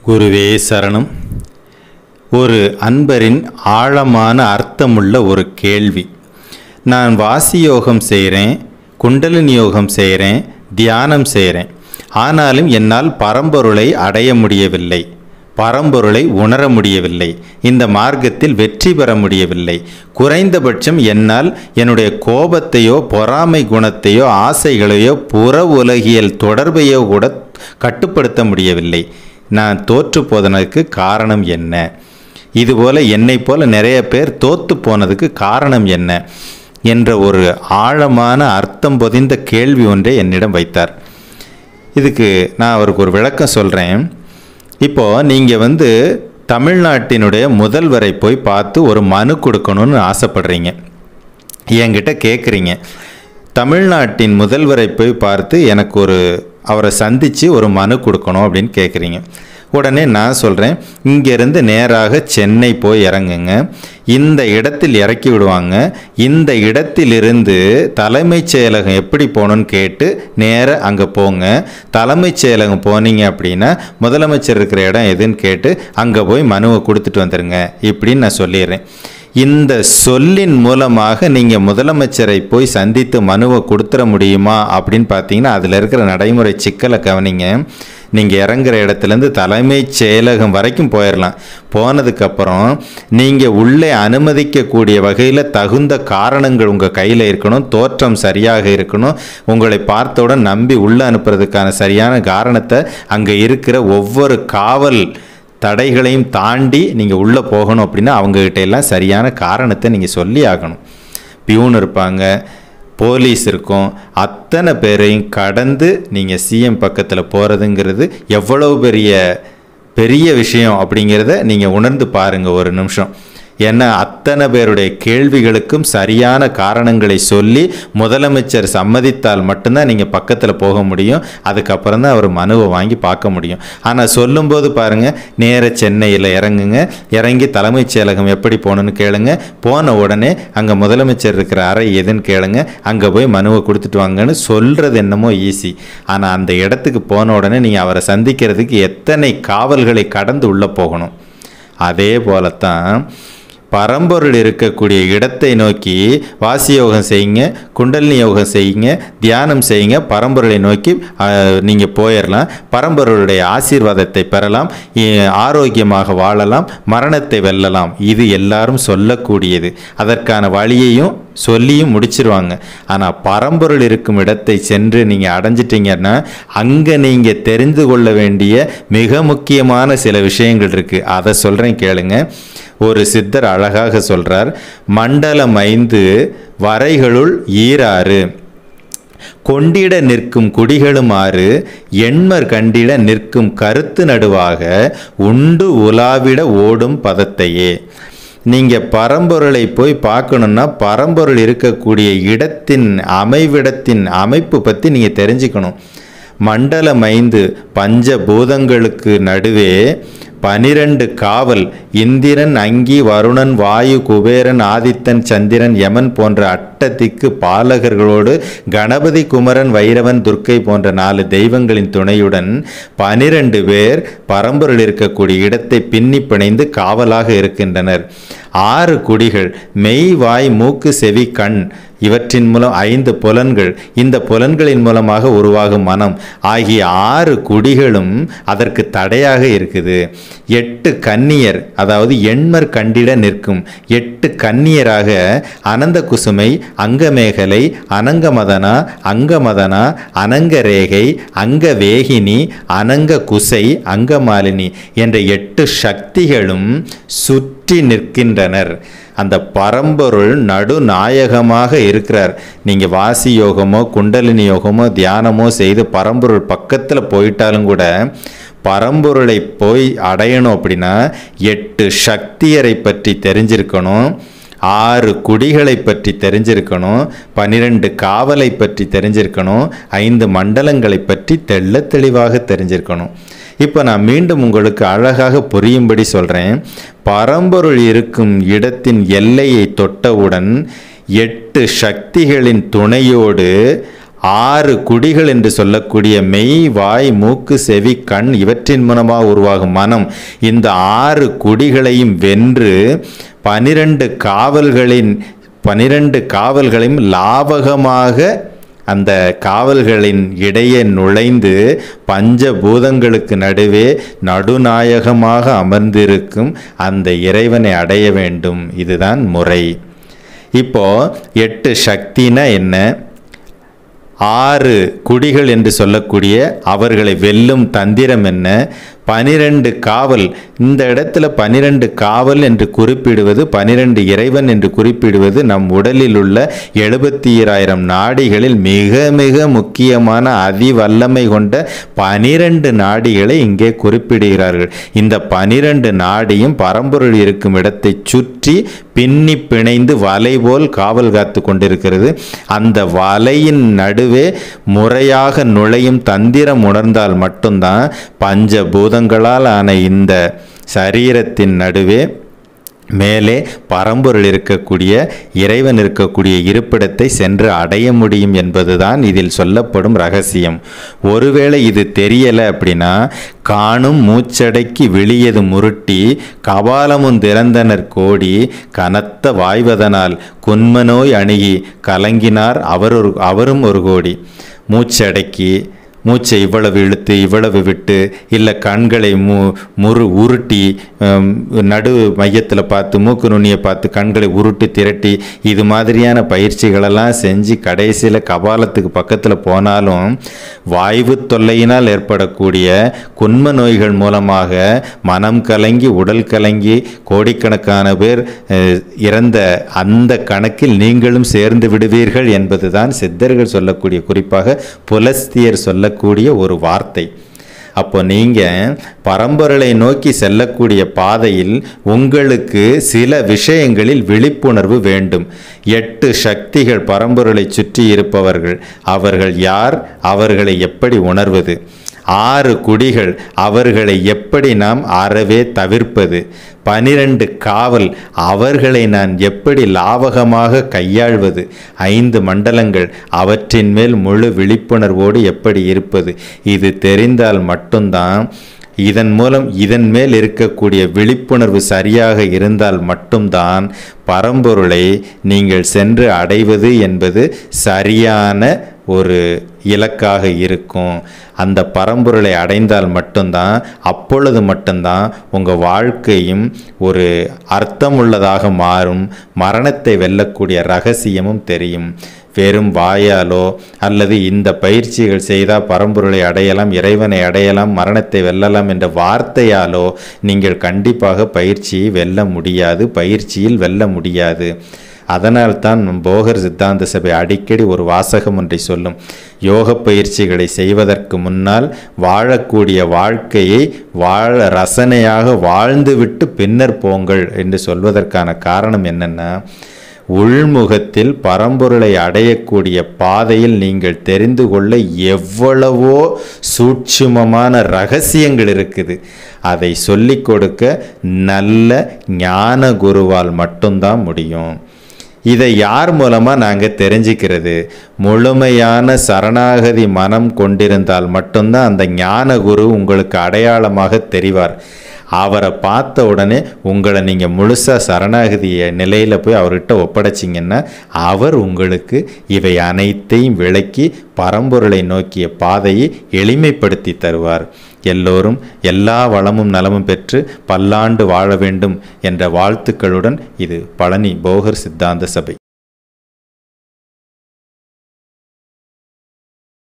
குருவே சரணம் ஒரு அன்பரின் ஆழமான அர்த்தமுள்ள ஒரு கேள்வி நான் வாசி யோகம் செய்கிறேன் குண்டலினி யோகம் செய்கிறேன் தியானம் செய்கிறேன் ஆனாலும் என்னால் பரம்பொருளை அடைய முடியவில்லை பரம்பொருளை உணர முடியவில்லை இந்த மார்க்கத்தில் வெற்றி பெற முடியவில்லை குறைந்தபட்சம் என்னால் என்னுடைய கோபத்தையோ பொறாமை குணத்தையோ ஆசைகளையோ புற உலகியல் தொடர்பையோ கூட கட்டுப்படுத்த முடியவில்லை நான் தோற்று போதனதுக்கு காரணம் என்ன இதுபோல் என்னை போல நிறைய பேர் தோத்து போனதுக்கு காரணம் என்ன என்ற ஒரு ஆழமான அர்த்தம் பொதிந்த கேள்வி ஒன்றை என்னிடம் வைத்தார் இதுக்கு நான் அவருக்கு ஒரு விளக்கம் சொல்கிறேன் இப்போது நீங்கள் வந்து தமிழ்நாட்டினுடைய முதல்வரை போய் பார்த்து ஒரு மனு கொடுக்கணும்னு ஆசைப்படுறீங்க என்கிட்ட கேட்குறீங்க தமிழ்நாட்டின் முதல்வரை போய் பார்த்து எனக்கு ஒரு அவரை சந்தித்து ஒரு மனு கொடுக்கணும் அப்படின்னு கேட்குறீங்க உடனே நான் சொல்கிறேன் இங்கேருந்து நேராக சென்னை போய் இறங்குங்க இந்த இடத்தில் இறக்கி விடுவாங்க இந்த இடத்திலிருந்து தலைமைச் செயலகம் எப்படி போகணும்னு கேட்டு நேராக அங்கே போங்க தலைமைச் செயலகம் போனீங்க அப்படின்னா முதலமைச்சர் இருக்கிற இடம் எதுன்னு கேட்டு அங்கே போய் மனுவை கொடுத்துட்டு வந்துடுங்க இப்படின்னு நான் சொல்லிடுறேன் இந்த சொல்லின் மூலமாக நீங்கள் முதலமைச்சரை போய் சந்தித்து மனுவை கொடுத்துட முடியுமா அப்படின்னு பார்த்தீங்கன்னா அதில் இருக்கிற நடைமுறை சிக்கலை கவனிங்க நீங்கள் இறங்குற இடத்துலேருந்து தலைமைச் செயலகம் வரைக்கும் போயிடலாம் போனதுக்கப்புறம் நீங்கள் உள்ளே அனுமதிக்கக்கூடிய வகையில் தகுந்த காரணங்கள் உங்கள் கையில் இருக்கணும் தோற்றம் சரியாக இருக்கணும் உங்களை பார்த்தவுடன் நம்பி உள்ளே அனுப்புறதுக்கான சரியான காரணத்தை அங்கே இருக்கிற ஒவ்வொரு காவல் தடைகளையும் தாண்டி நீங்கள் உள்ளே போகணும் அப்படின்னா அவங்கக்கிட்ட எல்லாம் சரியான காரணத்தை நீங்கள் சொல்லி ஆகணும் பியூன் இருப்பாங்க போலீஸ் இருக்கும் அத்தனை பேரையும் கடந்து நீங்கள் சிஎம் பக்கத்தில் போகிறதுங்கிறது எவ்வளவு பெரிய பெரிய விஷயம் அப்படிங்கிறத நீங்கள் உணர்ந்து பாருங்கள் ஒரு நிமிஷம் ஏன்னா அத்தனை பேருடைய கேள்விகளுக்கும் சரியான காரணங்களை சொல்லி முதலமைச்சர் சம்மதித்தால் மட்டும்தான் நீங்கள் பக்கத்தில் போக முடியும் அதுக்கப்புறம் தான் அவர் மனுவை வாங்கி பார்க்க முடியும் ஆனால் சொல்லும்போது பாருங்கள் நேர சென்னையில் இறங்குங்க இறங்கி தலைமைச் செயலகம் எப்படி போகணுன்னு கேளுங்க போன உடனே அங்கே முதலமைச்சர் இருக்கிற அறை எதுன்னு கேளுங்க அங்கே போய் மனுவை கொடுத்துட்டு வாங்கன்னு சொல்கிறது என்னமோ ஈஸி ஆனால் அந்த இடத்துக்கு போன உடனே நீங்கள் அவரை சந்திக்கிறதுக்கு எத்தனை காவல்களை கடந்து உள்ளே போகணும் அதே போலத்தான் பரம்பொருள் இருக்கக்கூடிய இடத்தை நோக்கி வாசி யோகம் செய்யுங்க குண்டலினி யோகம் செய்யுங்க தியானம் செய்யுங்க பரம்பொருளை நோக்கி நீங்கள் போயிடலாம் பரம்பொருளுடைய ஆசீர்வாதத்தை பெறலாம் இ- ஆரோக்கியமாக வாழலாம் மரணத்தை வெல்லலாம் இது எல்லாரும் சொல்லக்கூடியது அதற்கான வழியையும் சொல்லியும் முடிச்சிருவாங்க ஆனால் பரம்பொருள் இருக்கும் இடத்தை சென்று நீங்கள் அடைஞ்சிட்டிங்கன்னா அங்கே நீங்கள் தெரிந்து கொள்ள வேண்டிய மிக முக்கியமான சில விஷயங்கள் இருக்குது அதை சொல்கிறேன் கேளுங்க ஒரு சித்தர் அழகாக சொல்றார் மண்டலம் ஐந்து வரைகளுள் ஈராறு கொண்டிட நிற்கும் குடிகளுமாறு எண்மர் கண்டிட நிற்கும் கருத்து நடுவாக உண்டு உலாவிட ஓடும் பதத்தையே நீங்கள் பரம்பொருளை போய் பார்க்கணுன்னா பரம்பொருள் இருக்கக்கூடிய இடத்தின் அமைவிடத்தின் அமைப்பு பற்றி நீங்கள் தெரிஞ்சுக்கணும் மண்டலம் ஐந்து பஞ்சபூதங்களுக்கு நடுவே பனிரெண்டு காவல் இந்திரன் அங்கி வருணன் வாயு குபேரன் ஆதித்தன் சந்திரன் யமன் போன்ற அட்டத்திக்கு பாலகர்களோடு கணபதி குமரன் வைரவன் துர்க்கை போன்ற நாலு தெய்வங்களின் துணையுடன் பனிரெண்டு பேர் பரம்பொருள் இருக்கக்கூடிய இடத்தை பின்னி பிணைந்து காவலாக இருக்கின்றனர் ஆறு குடிகள் மெய் வாய் மூக்கு செவி கண் இவற்றின் மூலம் ஐந்து புலன்கள் இந்த புலன்களின் மூலமாக உருவாகும் மனம் ஆகிய ஆறு குடிகளும் அதற்கு தடையாக இருக்குது எட்டு கன்னியர் அதாவது எண்மர் கண்டிட நிற்கும் எட்டு கன்னியராக அனந்த குசுமை அங்கமேகலை அனங்கமதனா அங்கமதனா அனங்கரேகை அங்கவேகினி அனங்க குசை அங்கமாலினி என்ற எட்டு சக்திகளும் சுற்றி நிற்கின்றனர் அந்த பரம்பொருள் நடுநாயகமாக இருக்கிறார் நீங்கள் வாசி யோகமோ குண்டலினி யோகமோ தியானமோ செய்து பரம்பொருள் பக்கத்தில் போயிட்டாலும் கூட பரம்பொருளை போய் அடையணும் அப்படின்னா எட்டு சக்தியரை பற்றி தெரிஞ்சிருக்கணும் ஆறு குடிகளை பற்றி தெரிஞ்சிருக்கணும் பன்னிரெண்டு காவலை பற்றி தெரிஞ்சிருக்கணும் ஐந்து மண்டலங்களை பற்றி தெள்ள தெளிவாக தெரிஞ்சிருக்கணும் இப்போ நான் மீண்டும் உங்களுக்கு அழகாக புரியும்படி சொல்கிறேன் பரம்பொருள் இருக்கும் இடத்தின் எல்லையை தொட்டவுடன் எட்டு சக்திகளின் துணையோடு ஆறு குடிகள் என்று சொல்லக்கூடிய மெய் வாய் மூக்கு செவி கண் இவற்றின் மூலமாக உருவாகும் மனம் இந்த ஆறு குடிகளையும் வென்று பனிரெண்டு காவல்களின் பனிரெண்டு காவல்களையும் லாவகமாக அந்த காவல்களின் இடையே நுழைந்து பஞ்சபூதங்களுக்கு நடுவே நடுநாயகமாக அமர்ந்திருக்கும் அந்த இறைவனை அடைய வேண்டும் இதுதான் முறை இப்போ எட்டு சக்தினா என்ன ஆறு குடிகள் என்று சொல்லக்கூடிய அவர்களை வெல்லும் தந்திரம் என்ன பனிரெண்டு காவல் இந்த இடத்துல பனிரெண்டு காவல் என்று குறிப்பிடுவது பனிரெண்டு இறைவன் என்று குறிப்பிடுவது நம் உடலில் உள்ள எழுபத்தி ஈராயிரம் நாடிகளில் மிக மிக முக்கியமான அதிவல்லமை கொண்ட பனிரெண்டு நாடிகளை இங்கே குறிப்பிடுகிறார்கள் இந்த பனிரெண்டு நாடியும் பரம்பொருள் இருக்கும் இடத்தை சுற்றி பின்னி பிணைந்து வலை போல் காவல் காத்து கொண்டிருக்கிறது அந்த வலையின் நடுவே முறையாக நுழையும் தந்திரம் உணர்ந்தால் மட்டும்தான் பஞ்சபூதங்களால் ஆன இந்த சரீரத்தின் நடுவே மேலே பரம்பொருள் இருக்கக்கூடிய இறைவன் இருக்கக்கூடிய இருப்பிடத்தை சென்று அடைய முடியும் என்பதுதான் இதில் சொல்லப்படும் ரகசியம் ஒருவேளை இது தெரியலை அப்படின்னா காணும் மூச்சடைக்கி விழியது முருட்டி கபாலமும் திறந்தனர் கோடி கனத்த வாய்வதனால் குன்மநோய் அணுகி கலங்கினார் அவர் ஒரு அவரும் ஒரு கோடி மூச்சடக்கி மூச்சை இவ்வளவு இழுத்து இவ்வளவு விட்டு இல்லை கண்களை மு முறு உருட்டி ஹம், நடு மையத்தில் பார்த்து மூக்கு நுனியை பார்த்து கண்களை உருட்டி திரட்டி இது மாதிரியான பயிற்சிகளெல்லாம் செஞ்சு கடைசியில் கபாலத்துக்கு பக்கத்தில் போனாலும் வாய்வு தொல்லையினால் ஏற்படக்கூடிய குன்ம நோய்கள் மூலமாக மனம் கலங்கி உடல் கலங்கி கோடிக்கணக்கான பேர் அஹ், இறந்த அந்த கணக்கில் நீங்களும் சேர்ந்து விடுவீர்கள் என்பதுதான் சித்தர்கள் சொல்லக்கூடிய குறிப்பாக புலஸ்தியர் சொல்லக்கூடிய ஒரு வார்த்தை அப்போ நீங்கள் பரம்பொருளை நோக்கி செல்லக்கூடிய பாதையில் உங்களுக்கு சில விஷயங்களில் விழிப்புணர்வு வேண்டும் எட்டு சக்திகள் பரம்பொருளை சுற்றி இருப்பவர்கள் அவர்கள் யார் அவர்களை எப்படி உணர்வது ஆறு குடிகள் அவர்களை எப்படி நாம் அறவே தவிர்ப்பது பனிரெண்டு காவல் அவர்களை நான் எப்படி லாவகமாக கையாள்வது ஐந்து மண்டலங்கள் அவற்றின் மேல் முழு விழிப்புணர்வோடு எப்படி இருப்பது இது தெரிந்தால் மட்டும்தான் இதன் மூலம் இதன் மேல் இருக்கக்கூடிய விழிப்புணர்வு சரியாக இருந்தால் மட்டும்தான் பரம்பொருளை நீங்கள் சென்று அடைவது என்பது சரியான ஒரு இலக்காக இருக்கும் அந்த பரம்பொருளை அடைந்தால் மட்டும்தான் அப்பொழுது மட்டும்தான் உங்கள் வாழ்க்கையும் ஒரு அர்த்தமுள்ளதாக மாறும் மரணத்தை வெல்லக்கூடிய ரகசியமும் தெரியும் வெறும் வாயாலோ அல்லது இந்த பயிற்சிகள் செய்தால் பரம்பொருளை அடையலாம் இறைவனை அடையலாம் மரணத்தை வெல்லலாம் என்ற வார்த்தையாலோ நீங்கள் கண்டிப்பாக பயிற்சியை வெல்ல முடியாது பயிற்சியில் வெல்ல முடியாது அதனால்தான் நம் போகர் சித்தாந்த சபை அடிக்கடி ஒரு வாசகம் ஒன்றை சொல்லும் யோக பயிற்சிகளை செய்வதற்கு முன்னால் வாழக்கூடிய வாழ்க்கையை வாழ ரசனையாக வாழ்ந்துவிட்டு பின்னர் போங்கள் என்று சொல்வதற்கான காரணம் என்னென்னா உள்முகத்தில் பரம்பொருளை அடையக்கூடிய பாதையில் நீங்கள் தெரிந்து கொள்ள எவ்வளவோ சூட்சுமமான ரகசியங்கள் இருக்குது அதை சொல்லிக் கொடுக்க நல்ல ஞான குருவால் மட்டும்தான் முடியும் இதை யார் மூலமாக நாங்கள் தெரிஞ்சுக்கிறது முழுமையான சரணாகதி மனம் கொண்டிருந்தால் மட்டும்தான் அந்த ஞான குரு உங்களுக்கு அடையாளமாக தெரிவார் அவரை பார்த்த உடனே உங்களை நீங்கள் முழுசாக சரணாகதி நிலையில் போய் அவர்கிட்ட ஒப்படைச்சிங்கன்னா அவர் உங்களுக்கு இவை அனைத்தையும் விளக்கி பரம்பொருளை நோக்கிய பாதையை எளிமைப்படுத்தி தருவார் எல்லோரும் எல்லா வளமும் நலமும் பெற்று பல்லாண்டு வாழ வேண்டும் என்ற வாழ்த்துக்களுடன் இது பழனி போகர் சித்தாந்த சபை